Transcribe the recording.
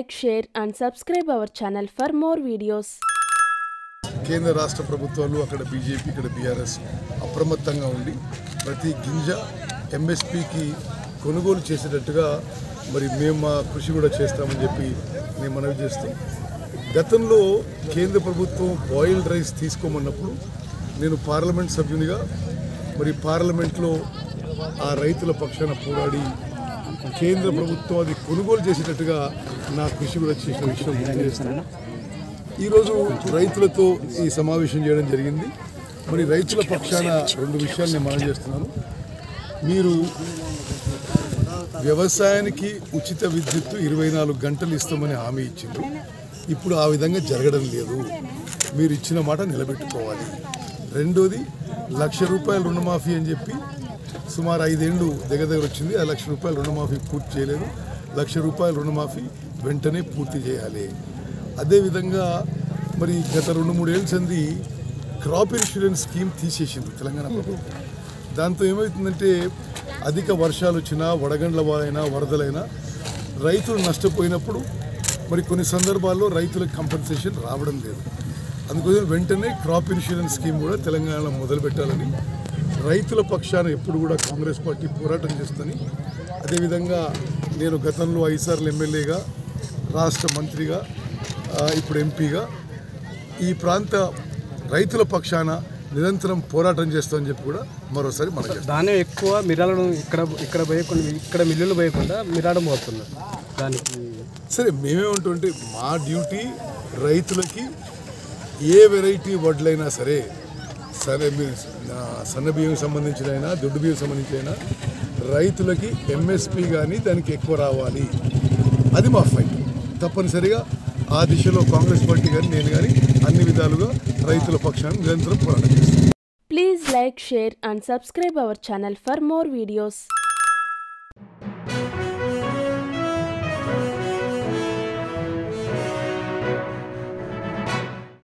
like, share, and subscribe our channel for more videos. కేంద్ర రాష్ట్ర ప్రభుత్వాలు అక్కడ బీజేపీ ఇక్కడ బీఆర్ఎస్ అప్రమత్తంగా ఉండి ప్రతి గింజ ఎంఎస్పికి కొనుగోలు చేసేటట్టుగా మరి మేము మా కృషి కూడా చేస్తామని చెప్పి నేను మనవి చేస్తూ గతంలో కేంద్ర ప్రభుత్వం బాయిల్డ్ రైస్ తీసుకోమన్నప్పుడు నేను పార్లమెంట్ సభ్యునిగా మరి పార్లమెంట్లో ఆ రైతుల పక్షాన పోరాడి కేంద్ర ప్రభుత్వం అది కొనుగోలు చేసేటట్టుగా నా కృషి కూడా చేసిన విషయం గుర్తు చేస్తున్నాను ఈరోజు రైతులతో ఈ సమావేశం చేయడం జరిగింది మరి రైతుల పక్షాన రెండు విషయాలు నేను మనం చేస్తున్నాను మీరు వ్యవసాయానికి ఉచిత విద్యుత్తు ఇరవై నాలుగు గంటలు ఇస్తామని హామీ ఇచ్చింది ఇప్పుడు ఆ విధంగా జరగడం లేదు మీరు ఇచ్చిన మాట నిలబెట్టుకోవాలి రెండోది లక్ష రూపాయల రుణమాఫీ అని చెప్పి సుమారు ఐదేళ్ళు దగ్గర దగ్గర వచ్చింది ఆ లక్ష రూపాయల రుణమాఫీ పూర్తి చేయలేదు లక్ష రూపాయల రుణమాఫీ వెంటనే పూర్తి చేయాలి అదేవిధంగా మరి గత రెండు మూడేళ్ళ సంది క్రాప్ ఇన్సూరెన్స్ స్కీమ్ తీసేసింది తెలంగాణ ప్రభుత్వం దాంతో ఏమవుతుందంటే అధిక వర్షాలు వచ్చినా వడగండ్ల వారైనా వరదలైనా రైతులు నష్టపోయినప్పుడు మరి కొన్ని సందర్భాల్లో రైతులకు కంపెన్సేషన్ రావడం లేదు అందుకోసం వెంటనే క్రాప్ ఇన్సూరెన్స్ స్కీమ్ కూడా తెలంగాణలో మొదలుపెట్టాలని రైతుల పక్షాన ఎప్పుడు కూడా కాంగ్రెస్ పార్టీ పోరాటం చేస్తుంది అదేవిధంగా నేను గతంలో ఐదుసార్లు ఎమ్మెల్యేగా రాష్ట్ర మంత్రిగా ఆ, ఇప్పుడు ఎంపీగా ఈ ప్రాంత రైతుల పక్షాన నిరంతరం పోరాటం చేస్తామని చెప్పి కూడా మరోసారి మనం చేస్తాం ధాన్యం ఎక్కువ మిరాలను ఇక్కడ ఇక్కడ పోయకుండా ఇక్కడ మిల్లులు పోయకుండా మిరాడం పోతున్నారు దానికి సరే మేమేమంటుంటే మా డ్యూటీ రైతులకి ఏ వెరైటీ వడ్లైనా సరే సరే మీరు నా సన్న బియ్యం సంబంధించిన అయినా దొడ్డు బియ్యం సంబంధించిన అయినా రైతులకి ఎంఎస్పి కానీ దానికి ఎక్కువ రావాలి అది మా ఫైట్ తప్పనిసరిగా ఆ దిశలో కాంగ్రెస్ పార్టీ కానీ నేను కానీ అన్ని విధాలుగా రైతుల పక్షాన్ని నిరంతరం పోరాటం చేస్తాను Please like, share, and subscribe our channel for more videos.